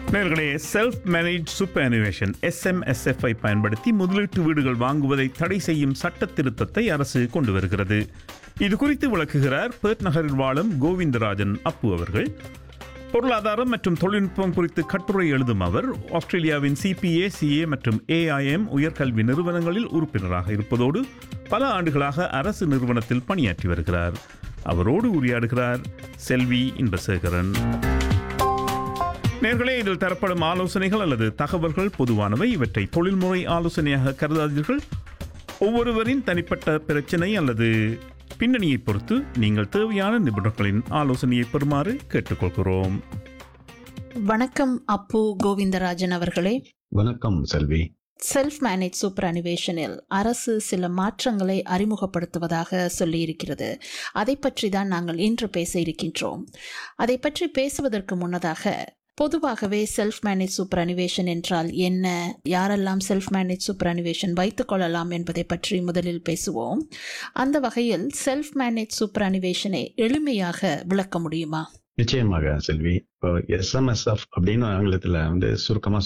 நேர்களே self manage superannuation SMSF ஐ பயன்படுத்தி முதலீட்டு வீடுகள் வாங்குவதை தடை செய்யும் சட்ட திருத்தத்தை அரசு கொண்டு வருகிறது இது குறித்து விளக்குகிறார் பேர்ட் நகரில் வாழும் கோவிந்தராஜன் அப்பு அவர்கள் பொருளாதாரம் மற்றும் தொழில்நுட்பம் குறித்து கட்டுரை எழுதும் அவர் ஆஸ்திரேலியாவின் சிபிஏ சிஏ மற்றும் ஏஐஎம் உயர்கல்வி நிறுவனங்களில் உறுப்பினராக இருப்பதோடு பல ஆண்டுகளாக அரசு நிறுவனத்தில் பணியாற்றி வருகிறார் அவரோடு உரையாடுகிறார் செல்வி இன்பசேகரன் நேர்களே இதில் தரப்படும் ஆலோசனைகள் அல்லது தகவல்கள் பொதுவானவை இவற்றை தொழில்முறை ஆலோசனையாக கருதாதீர்கள் ஒவ்வொருவரின் தனிப்பட்ட பிரச்சனை அல்லது பின்னணியை பொறுத்து நீங்கள் தேவையான நிபுணர்களின் ஆலோசனையை பெறுமாறு கேட்டுக்கொள்கிறோம் வணக்கம் அப்பு கோவிந்தராஜன் அவர்களே வணக்கம் செல்வி செல்ஃப் மேனேஜ் சூப்பர் அனிவேஷனில் அரசு சில மாற்றங்களை அறிமுகப்படுத்துவதாக சொல்லியிருக்கிறது அதை பற்றி தான் நாங்கள் இன்று பேச இருக்கின்றோம் அதை பற்றி பேசுவதற்கு முன்னதாக பொதுவாகவே செல்ஃப் மேனேஜ் சூப்பர் அனிவேஷன் என்றால் என்ன யாரெல்லாம் செல்ஃப் மேனேஜ் சூப்பர் அனிவேஷன் வைத்துக் கொள்ளலாம் என்பதை பற்றி முதலில் பேசுவோம் அந்த வகையில் செல்ஃப் மேனேஜ் சூப்பர் அனிவேஷனை எளிமையாக விளக்க முடியுமா நிச்சயமாக செல்வி இப்போ எஸ்எம்எஸ்எஃப் அப்படின்னு ஆங்கிலத்துல வந்து சுருக்கமா